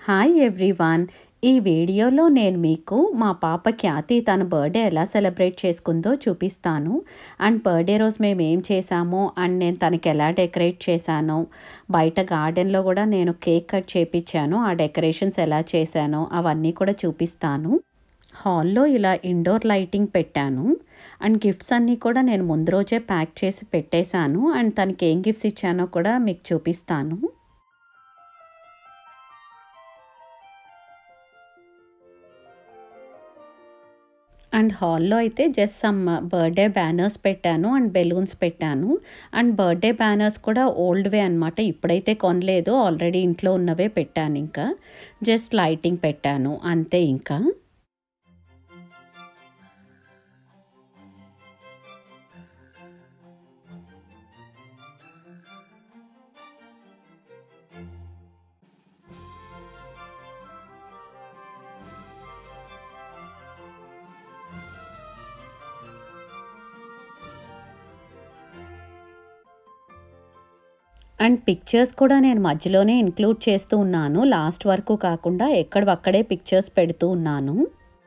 Hi everyone ఈ వీడియోలో నేను మీకు మా పాప ఖ్యాతి తన బర్త్డే ఎలా సెలబ్రేట్ చేసుకుందో చూపిస్తాను అండ్ బర్త్డే రోజు మేము ఏం చేసామో అండ్ నేను తనకి ఎలా డెకరేట్ చేశానో బయట గార్డెన్లో కూడా నేను కేక్ కట్ చేపించాను ఆ డెకరేషన్స్ ఎలా చేశానో అవన్నీ కూడా చూపిస్తాను హాల్లో ఇలా ఇండోర్ లైటింగ్ పెట్టాను అండ్ గిఫ్ట్స్ అన్నీ కూడా నేను ముందు రోజే ప్యాక్ చేసి పెట్టేశాను అండ్ తనకి ఏం గిఫ్ట్స్ ఇచ్చానో కూడా మీకు చూపిస్తాను అండ్ హాల్లో అయితే జస్ట్ సమ్ బర్త్డే బ్యానర్స్ పెట్టాను అండ్ బెలూన్స్ పెట్టాను అండ్ బర్త్డే బ్యానర్స్ కూడా ఓల్డ్వే అనమాట ఇప్పుడైతే కొనలేదు ఆల్రెడీ ఇంట్లో ఉన్నవే పెట్టాను ఇంకా జస్ట్ లైటింగ్ పెట్టాను అంతే ఇంకా అండ్ పిక్చర్స్ కూడా నేను మధ్యలోనే ఇంక్లూడ్ చేస్తూ ఉన్నాను లాస్ట్ వరకు కాకుండా ఎక్కడవక్కడే పిక్చర్స్ పెడుతూ ఉన్నాను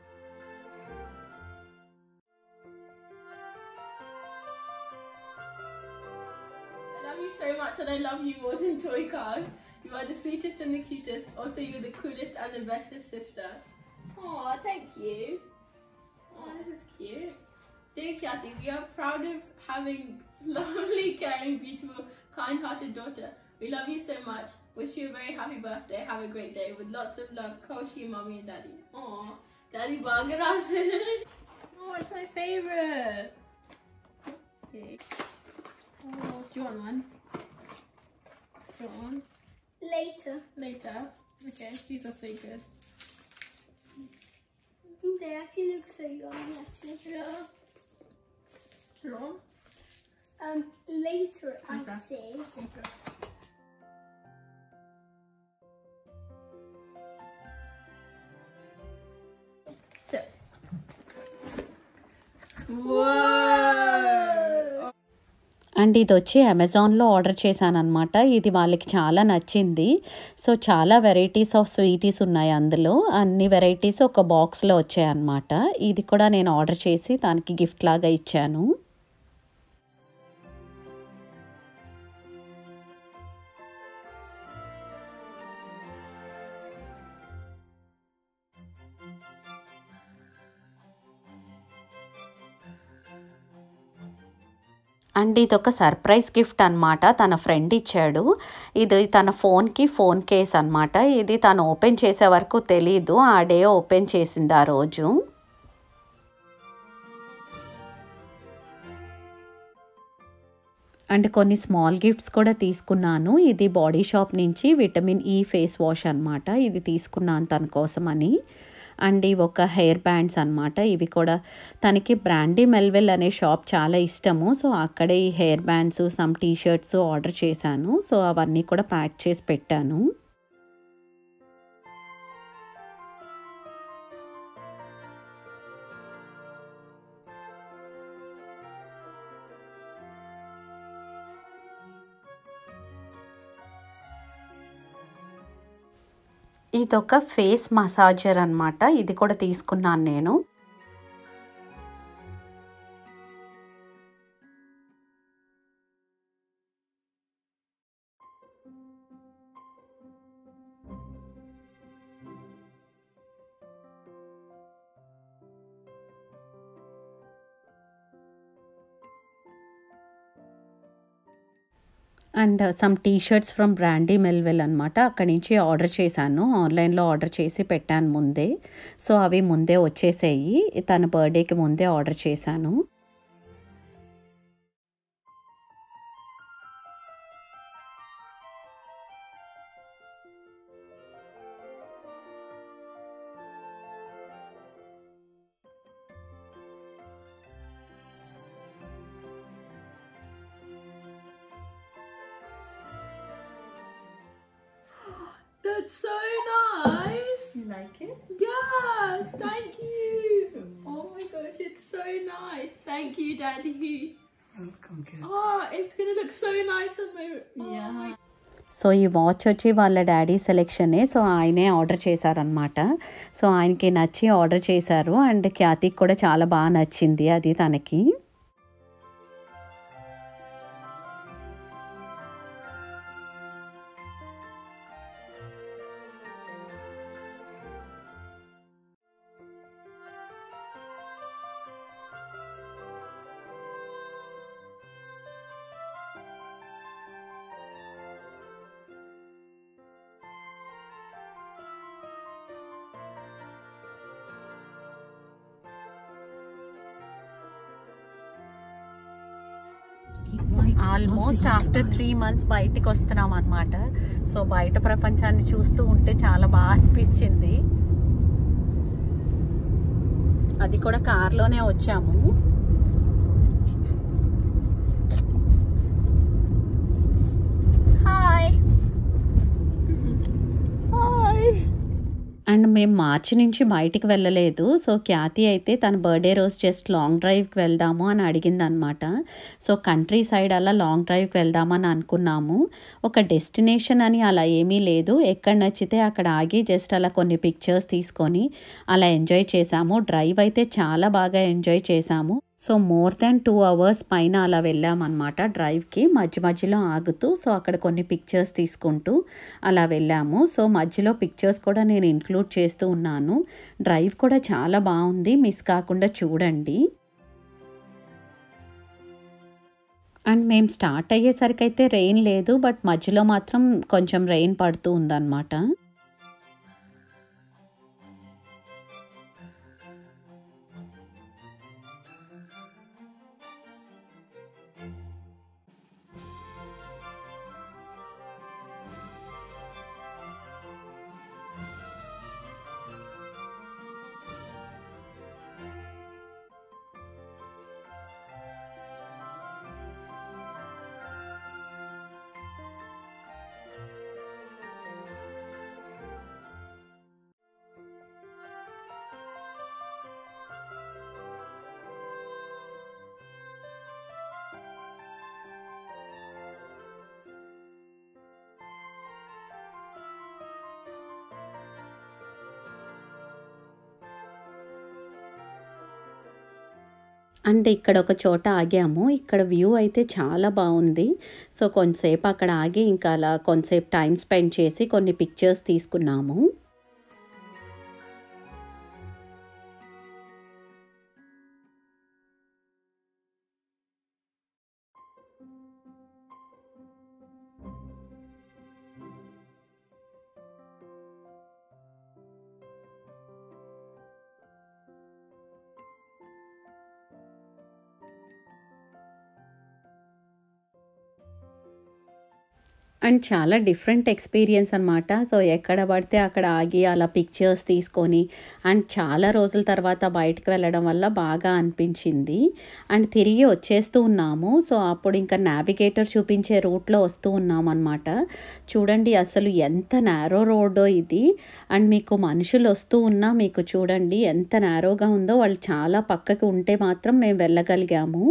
I love you so much and I love you more than toy cars. You are the sweetest and the cutest. Also, you're the coolest and the bestest sister. Aw, thank you. Oh, this is cute. Dear Kathy, we are proud of having lovely, caring, beautiful, kind-hearted daughter. We love you so much. Wish you a very happy birthday. Have a great day with lots of love. Koshi, mommy and daddy. Aw, daddy Bagaras. oh, it's my favorite. Okay. Oh, do you want one? Do you want one? Later. Later. Okay, these are so good. I think they actually look so yummy actually. Yeah. Do you want? Um later I Okay. say. Okay. So. Whoa! And ఇది వచ్చి అమెజాన్లో order చేశాను అనమాట ఇది వాళ్ళకి చాలా నచ్చింది so చాలా వెరైటీస్ ఆఫ్ స్వీటీస్ ఉన్నాయి అందులో అన్ని వెరైటీస్ ఒక బాక్స్లో వచ్చాయన్నమాట ఇది కూడా నేను ఆర్డర్ చేసి దానికి గిఫ్ట్ లాగా ఇచ్చాను అండ్ ఇది ఒక సర్ప్రైజ్ గిఫ్ట్ అనమాట తన ఫ్రెండ్ ఇచ్చాడు ఇది తన ఫోన్కి ఫోన్ కేస్ అనమాట ఇది తను ఓపెన్ చేసే వరకు తెలీదు ఆ డే ఓపెన్ చేసింది ఆ రోజు అండ్ కొన్ని స్మాల్ గిఫ్ట్స్ కూడా తీసుకున్నాను ఇది బాడీ షాప్ నుంచి విటమిన్ ఈ ఫేస్ వాష్ అనమాట ఇది తీసుకున్నాను తన కోసమని అండ్ ఇవి ఒక హెయిర్ బ్యాండ్స్ అనమాట ఇవి కూడా తనకి బ్రాండీ మెల్వెల్ అనే షాప్ చాలా ఇష్టము సో అక్కడే ఈ hair bands some T shirts order చేశాను సో అవన్నీ కూడా ప్యాక్ చేసి పెట్టాను ఇదొక ఫేస్ మసాజర్ అనమాట ఇది కూడా తీసుకున్నాను నేను and some T shirts from Brandy Melville అనమాట అక్కడి నుంచి ఆర్డర్ చేశాను ఆన్లైన్లో ఆర్డర్ చేసి పెట్టాను ముందే సో అవి ముందే వచ్చేసాయి తన బర్త్డేకి ముందే ఆర్డర్ చేశాను That's so nice. You like it? Yeah, thank you. Oh my gosh, it's so nice. Thank you, Daddy. Welcome, kid. Oh, it's gonna look so nice on my. Oh Yeah. my so ఈ watch వచ్చి వాళ్ళ daddy సెలెక్షనే so ఆయనే order చేశారనమాట so ఆయనకి నచ్చి order చేశారు and ఖ్యాతికి కూడా చాలా బాగా నచ్చింది అది తనకి ఆల్మోస్ట్ ఆఫ్టర్ త్రీ మంత్స్ బయటికి వస్తున్నాం అనమాట సో బయట ప్రపంచాన్ని చూస్తూ ఉంటే చాలా బాగా అనిపించింది అది కూడా కార్లోనే వచ్చాము హాయ్ హాయ్ అండ్ మేము మార్చి నుంచి బయటికి వెళ్ళలేదు సో ఖ్యాతి అయితే తన బర్త్డే రోజు జస్ట్ లాంగ్ డ్రైవ్కి వెళ్దాము అని అడిగింది అనమాట సో కంట్రీ సైడ్ అలా లాంగ్ డ్రైవ్కి వెళ్దామని అనుకున్నాము ఒక డెస్టినేషన్ అని అలా ఏమీ లేదు ఎక్కడ నచ్చితే అక్కడ ఆగి జస్ట్ అలా కొన్ని పిక్చర్స్ తీసుకొని అలా ఎంజాయ్ చేసాము డ్రైవ్ అయితే చాలా బాగా ఎంజాయ్ చేసాము so more than two hours పైన అలా వెళ్ళామన్నమాట డ్రైవ్కి మధ్య మధ్యలో ఆగుతూ సో అక్కడ కొన్ని పిక్చర్స్ తీసుకుంటూ అలా వెళ్ళాము సో మధ్యలో పిక్చర్స్ కూడా నేను ఇంక్లూడ్ చేస్తూ ఉన్నాను డ్రైవ్ కూడా చాలా బాగుంది మిస్ కాకుండా చూడండి అండ్ మేము స్టార్ట్ అయ్యేసరికి అయితే రెయిన్ లేదు బట్ మధ్యలో మాత్రం కొంచెం రెయిన్ పడుతూ ఉందన్నమాట అండ్ ఇక్కడ ఒక చోట ఆగాము ఇక్కడ వ్యూ అయితే చాలా బాగుంది సో కొంతసేపు అక్కడ ఆగి ఇంకా అలా కొంతసేపు టైం స్పెండ్ చేసి కొన్ని పిక్చర్స్ తీసుకున్నాము అండ్ చాలా డిఫరెంట్ ఎక్స్పీరియన్స్ అనమాట సో ఎక్కడ పడితే అక్కడ ఆగి అలా పిక్చర్స్ తీసుకొని అండ్ చాలా రోజుల తర్వాత బయటకు వెళ్ళడం వల్ల బాగా అనిపించింది అండ్ తిరిగి వచ్చేస్తూ ఉన్నాము సో అప్పుడు ఇంకా నావిగేటర్ చూపించే రూట్లో వస్తూ ఉన్నాం అనమాట చూడండి అసలు ఎంత నేరో రోడ్డో ఇది అండ్ మీకు మనుషులు వస్తూ ఉన్నా మీకు చూడండి ఎంత నేరోగా ఉందో వాళ్ళు చాలా పక్కకి ఉంటే మాత్రం మేము వెళ్ళగలిగాము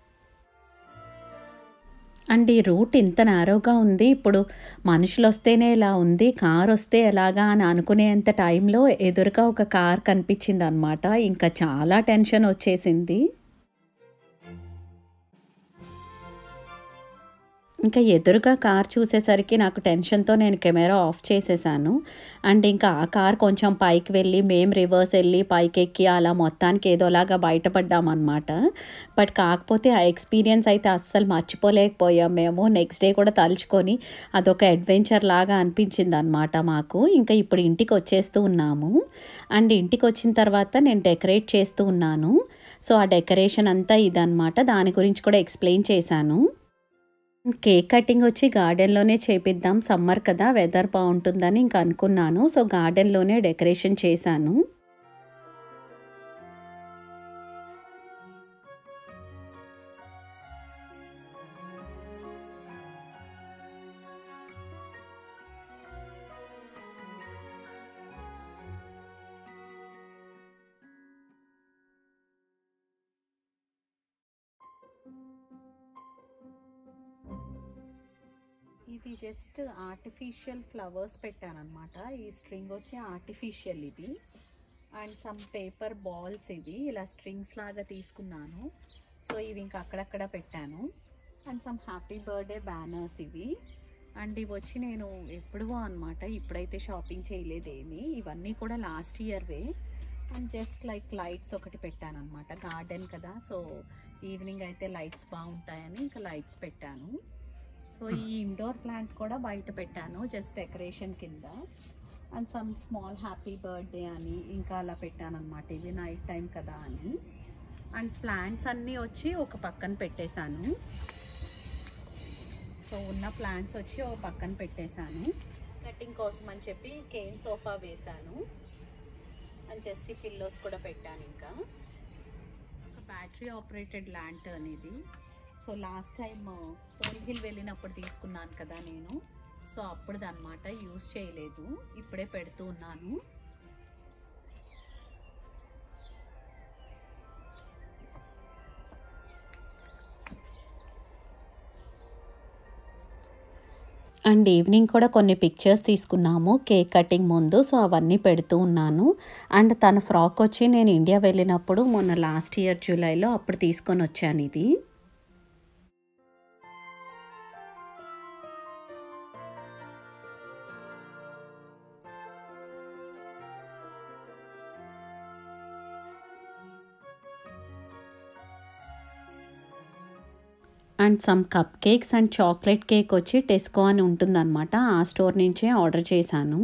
అండ్ ఈ రూట్ ఇంత నేరోగా ఉంది ఇప్పుడు మనుషులు వస్తేనే ఇలా ఉంది కార్ వస్తే ఎలాగా అని అనుకునేంత టైంలో ఎదురుగా ఒక కార్ కనిపించింది అనమాట ఇంకా చాలా టెన్షన్ వచ్చేసింది ఇంకా ఎదురుగా కార్ చూసేసరికి నాకు టెన్షన్తో నేను కెమెరా ఆఫ్ చేసేసాను అండ్ ఇంకా ఆ కార్ కొంచెం పైకి వెళ్ళి మేము రివర్స్ వెళ్ళి పైకి ఎక్కి అలా మొత్తానికి ఏదోలాగా బయటపడ్డామన్నమాట బట్ కాకపోతే ఆ ఎక్స్పీరియన్స్ అయితే అస్సలు మర్చిపోలేకపోయాం మేము నెక్స్ట్ డే కూడా తలుచుకొని అదొక అడ్వెంచర్ లాగా అనిపించింది అనమాట మాకు ఇంకా ఇప్పుడు ఇంటికి వచ్చేస్తూ ఉన్నాము అండ్ ఇంటికి వచ్చిన తర్వాత నేను డెకరేట్ చేస్తూ ఉన్నాను సో ఆ డెకరేషన్ అంతా ఇదనమాట దాని గురించి కూడా ఎక్స్ప్లెయిన్ చేశాను కేక్ కటింగ్ వచ్చి గార్డెన్లోనే చేపిద్దాం సమ్మర్ కదా వెదర్ బాగుంటుందని ఇంకా అనుకున్నాను సో గార్డెన్లోనే డెకరేషన్ చేశాను ఈ ఇది జస్ట్ ఆర్టిఫిషియల్ ఫ్లవర్స్ పెట్టానమాట ఈ స్ట్రింగ్ వచ్చి ఆర్టిఫిషియల్ ఇది అండ్ సమ్ పేపర్ బాల్స్ ఇవి ఇలా స్ట్రింగ్స్ లాగా తీసుకున్నాను సో ఇవి ఇంకా అక్కడక్కడ పెట్టాను and some happy birthday banners ఇవి అండ్ ఇవి వచ్చి నేను ఎప్పుడో అనమాట ఇప్పుడైతే షాపింగ్ చేయలేదేమి ఇవన్నీ కూడా లాస్ట్ ఇయర్వే అండ్ జస్ట్ లైక్ లైట్స్ ఒకటి పెట్టాను అనమాట గార్డెన్ కదా సో ఈవినింగ్ అయితే లైట్స్ బాగుంటాయని ఇంకా లైట్స్ పెట్టాను సో ఈ ఇండోర్ ప్లాంట్ కూడా బయట పెట్టాను జస్ట్ డెకరేషన్ కింద and some small happy birthday అని ఇంకా అలా పెట్టాను అనమాట ఇది నైట్ టైం కదా అని అండ్ ప్లాంట్స్ అన్నీ వచ్చి ఒక పక్కన పెట్టేశాను సో ఉన్న ప్లాంట్స్ వచ్చి ఒక పక్కన పెట్టేశాను కటింగ్ కోసం అని చెప్పి కేన్ సోఫా వేశాను అండ్ జస్ట్ ఈ పిల్లోస్ కూడా పెట్టాను ఇంకా ఒక బ్యాటరీ ఆపరేటెడ్ ల్యాంట్ అనేది సో లాస్ట్ టైం హోల్ హిల్ వెళ్ళినప్పుడు తీసుకున్నాను కదా నేను సో అప్పుడు అనమాట యూజ్ చేయలేదు ఇప్పుడే పెడుతూ ఉన్నాను అండ్ ఈవినింగ్ కూడా కొన్ని పిక్చర్స్ తీసుకున్నాము కేక్ కటింగ్ ముందు సో అవన్నీ పెడుతూ ఉన్నాను అండ్ తన ఫ్రాక్ వచ్చి నేను ఇండియా వెళ్ళినప్పుడు మొన్న లాస్ట్ ఇయర్ జూలైలో అప్పుడు తీసుకొని వచ్చాను ఇది and some cup cakes and chocolate cake వచ్చి టెస్కో అని ఉంటుందన్నమాట ఆ స్టోర్ నుంచే ఆర్డర్ చేశాను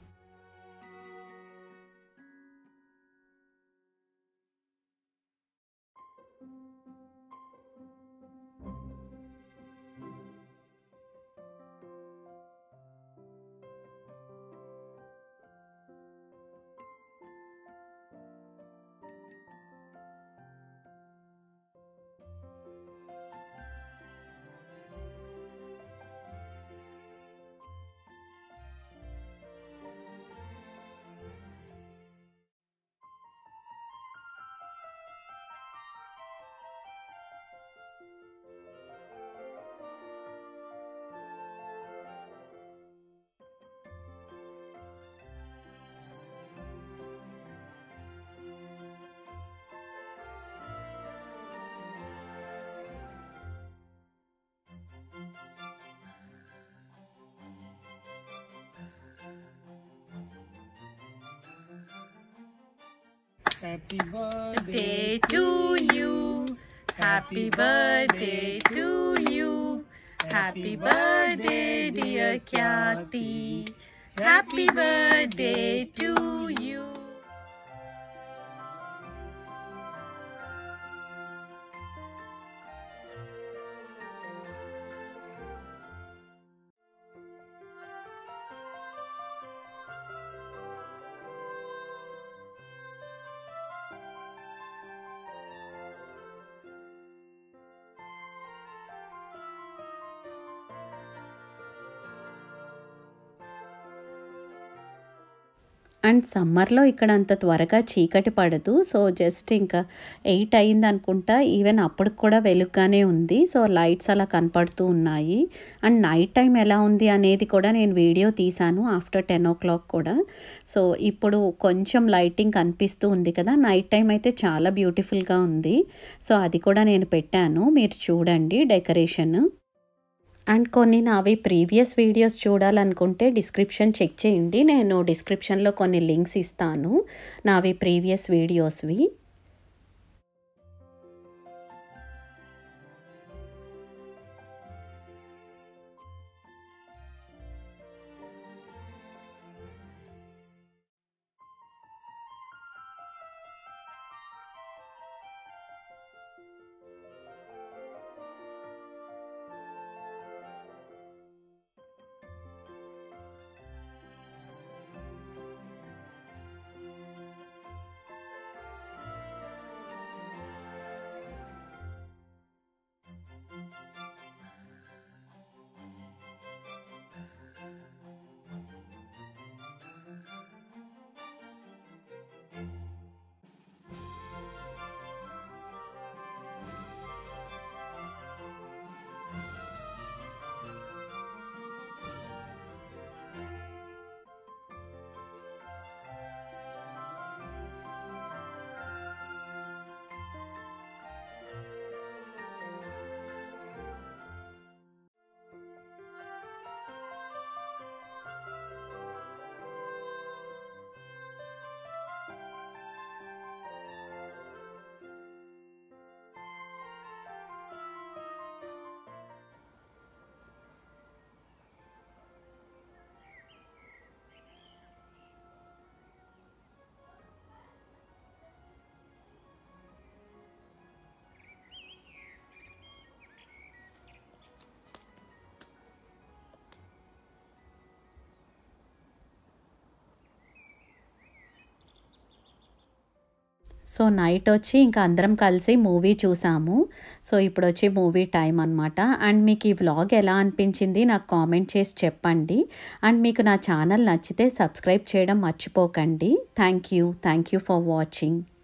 Happy birthday Birthday to you. Happy birthday to you. Happy birthday, dear Kathy. Happy birthday to you. And సమ్మర్లో ఇక్కడ అంత త్వరగా చీకటి పడదు సో జస్ట్ ఇంకా ఎయిట్ అయింది అనుకుంటా ఈవెన్ అప్పటికి కూడా వెలుగ్గానే ఉంది సో లైట్స్ అలా కనపడుతూ ఉన్నాయి అండ్ నైట్ టైం ఎలా ఉంది అనేది కూడా నేను వీడియో తీశాను ఆఫ్టర్ టెన్ ఓ క్లాక్ కూడా సో ఇప్పుడు కొంచెం లైటింగ్ కనిపిస్తూ ఉంది కదా నైట్ టైం అయితే చాలా బ్యూటిఫుల్గా ఉంది సో అది కూడా నేను పెట్టాను మీరు చూడండి డెకరేషన్ అండ్ కొన్ని నావి ప్రీవియస్ వీడియోస్ చూడాలనుకుంటే డిస్క్రిప్షన్ చెక్ చేయండి నేను డిస్క్రిప్షన్లో కొన్ని లింక్స్ ఇస్తాను నావి ప్రీవియస్ వీడియోస్వి సో నైట్ వచ్చి ఇంకా అందరం కలిసి మూవీ చూసాము సో ఇప్పుడు వచ్చి మూవీ టైం అనమాట అండ్ మీకు ఈ వ్లాగ్ ఎలా అనిపించింది నాకు కామెంట్ చేసి చెప్పండి అండ్ మీకు నా ఛానల్ నచ్చితే సబ్స్క్రైబ్ చేయడం మర్చిపోకండి thank you thank you for watching